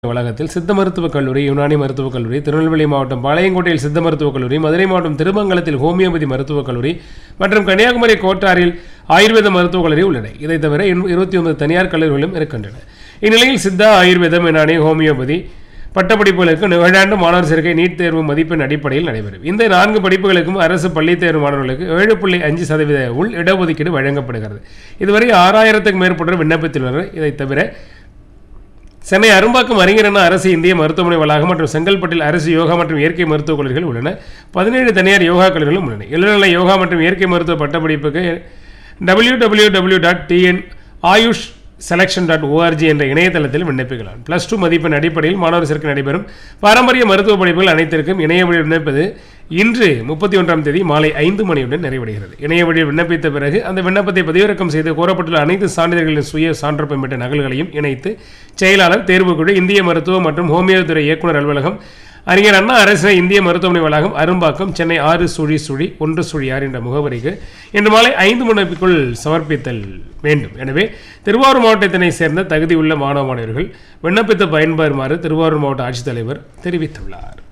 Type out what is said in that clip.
வளாகத்தில் சித்த மருத்துவக் கல்லூரி யுனானி மருத்துவக் கல்லூரி திருநெல்வேலி மாவட்டம் பாளையங்கோட்டையில் சித்த மருத்துவக் கல்லூரி மதுரை மாவட்டம் திருமங்கலத்தில் ஹோமியோபதி மருத்துவக் கல்லூரி மற்றும் கன்னியாகுமரி கோட்டாரில் ஆயுர்வேத மருத்துவக் கல்லூரி உள்ளன இதைத் தவிர இருபத்தி ஒன்பது தனியார் கல்லூரிகளும் இருக்கின்றன இந்நிலையில் சித்தா ஆயுர்வேதம் யுனானி ஹோமியோபதி பட்டப்படிப்புகளுக்கு நிகழாண்டு மாணவர் சேர்க்கை நீட் தேர்வு மதிப்பெண் அடிப்படையில் நடைபெறும் இந்த நான்கு படிப்புகளுக்கும் அரசு பள்ளித் தேர்வு மாணவர்களுக்கு ஏழு புள்ளி அஞ்சு சதவீத உள் இடஒதுக்கீடு வழங்கப்படுகிறது இதுவரை ஆறாயிரத்துக்கும் மேற்பட்டோர் விண்ணப்பித்துள்ளனர் இதைத் தவிர சென்னை அரும்பாக்கம் அறிஞர் அண்ணா அரசு இந்திய மருத்துவமனை வளாகம் மற்றும் செங்கல்பட்டில் அரசு யோகா மற்றும் இயற்கை மருத்துவக் கல்லூரிகள் உள்ளன பதினேழு தனியார் யோகா கல்லூரிகளும் உள்ளன இளநிலை யோகா மற்றும் இயற்கை மருத்துவ பட்டப்படிப்புக்கு W W W dot TN AYUSH selection dot ORG என்ற இணையதளத்தில் விண்ணப்பிக்கலாம் ப்ளஸ் டூ மதிப்பெண் அடிப்படையில் மாணவர் சேர்க்கை நடைபெறும் பாரம்பரிய மருத்துவ படிப்புகள் அனைத்திற்கும் இணைய வழி விண்ணப்பிப்பது இன்று முப்பத்தி ஒன்றாம் தேதி மாலை ஐந்து மணியுடன் நிறைவடைகிறது இணைய வழியில் விண்ணப்பித்த பிறகு அந்த விண்ணப்பத்தை பதிவிறக்கம் செய்து கோரப்பட்டுள்ள அனைத்து சான்றிதழ்களின் சுய சான்றப்பை பெற்ற நகல்களையும் இணைத்து செயலாளர் தேர்வுக்குழு இந்திய மருத்துவ மற்றும் ஹோமியோ துறை இயக்குனர் அலுவலகம் அறிஞர் அண்ணா அரசு இந்திய மருத்துவமனை வளாகம் அரும்பாக்கம் சென்னை ஆறு சுழி சுழி ஒன்று சுழி ஆறு என்ற முகவரிக்கு இன்று மாலை ஐந்து மணிக்குள் சமர்ப்பித்தல் வேண்டும் எனவே திருவாரூர் மாவட்டத்தினை சேர்ந்த தகுதியுள்ள மாணவ மாணவர்கள் விண்ணப்பித்து பயன்பெறுமாறு திருவாரூர் மாவட்ட ஆட்சித்தலைவர் தெரிவித்துள்ளார்